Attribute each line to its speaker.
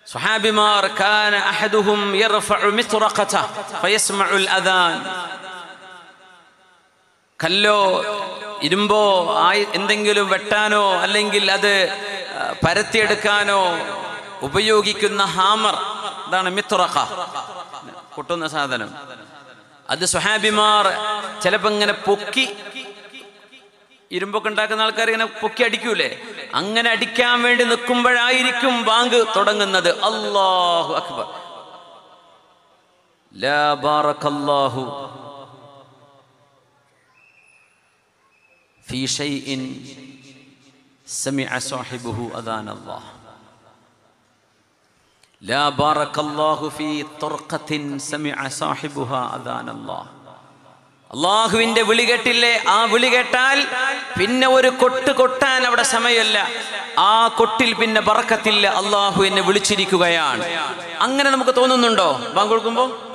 Speaker 1: സ്വഹാബിമാർ കാന അഹദുഹും യർഫഉ മിത്റഖത ഫയസ്മഉൽ അദാൻ കല്ലോ ഇരുമ്പോ ആയി എന്തെങ്കിലും വെട്ടാനോ അല്ലെങ്കിൽ അത് ആ, പരത്തിയെടുക്കാനോ ഉപയോഗിക്കുന്ന ഹാമർ അതാണ് മിത്തുറക്ക കൊട്ടുന്ന സാധനം അത് സുഹാബിമാർ ചിലപ്പോ ഇങ്ങനെ പൊക്കി ഇരുമ്പൊക്കെ ഉണ്ടാക്കുന്ന ആൾക്കാർ ഇങ്ങനെ പൊക്കി അടിക്കൂലേ അങ്ങനെ അടിക്കാൻ വേണ്ടി നിൽക്കുമ്പോഴായിരിക്കും ബാങ്ക് തുടങ്ങുന്നത് അല്ലാഹു അക്ബർ ലാ ബാറക്കല്ലാഹു في شيء سمع صاحبه أذان الله لا بارك الله في طرقة سمع صاحبها أذان الله അള്ളാഹുവിന്റെ വിളി കേട്ടില്ലേ ആ വിളി കേട്ടാൽ പിന്നെ ഒരു കൊട്ട് കൊട്ടാൻ അവിടെ സമയമല്ല ആ കൊട്ടിൽ പിന്നെ ബറക്കത്തില്ല അള്ളാഹു എന്നെ വിളിച്ചിരിക്കുകയാണ് അങ്ങനെ നമുക്ക് തോന്നുന്നുണ്ടോ ബാങ്ക് കൊടുക്കുമ്പോ